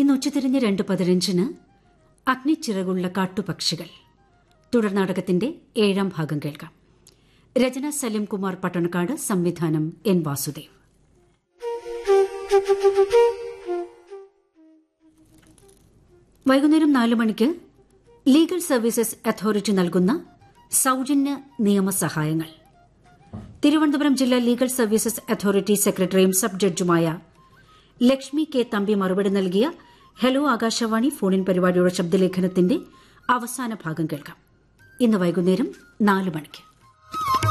ഇന്ന് ഉച്ചതിരിഞ്ഞ് രണ്ട് പതിനഞ്ചിന് അഗ്നിച്ചിറകുള്ള കാട്ടുപക്ഷികൾ തുടർ നാടകത്തിന്റെ ഏഴാം ഭാഗം കേൾക്കാം രചന സലിം കുമാർ പട്ടണക്കാട് സംവിധാനം എൻ വാസുദേവ് വൈകുന്നേരം നാല് മണിക്ക് ലീഗൽ സർവീസസ് അതോറിറ്റി നൽകുന്ന സൌജന്യ നിയമസഹായങ്ങൾ തിരുവനന്തപുരം ജില്ലാ ലീഗൽ സർവീസസ് അതോറിറ്റി സെക്രട്ടറിയും സബ് ജഡ്ജുമായ ലക്ഷ്മി കെ തമ്പി മറുപടി നൽകിയ ഹലോ ആകാശവാണി ഫോണിൻ പരിപാടിയുടെ ശബ്ദലേഖനത്തിന്റെ അവസാന ഭാഗം കേൾക്കാം ഇന്ന് വൈകുന്നേരം നാല് മണിക്ക്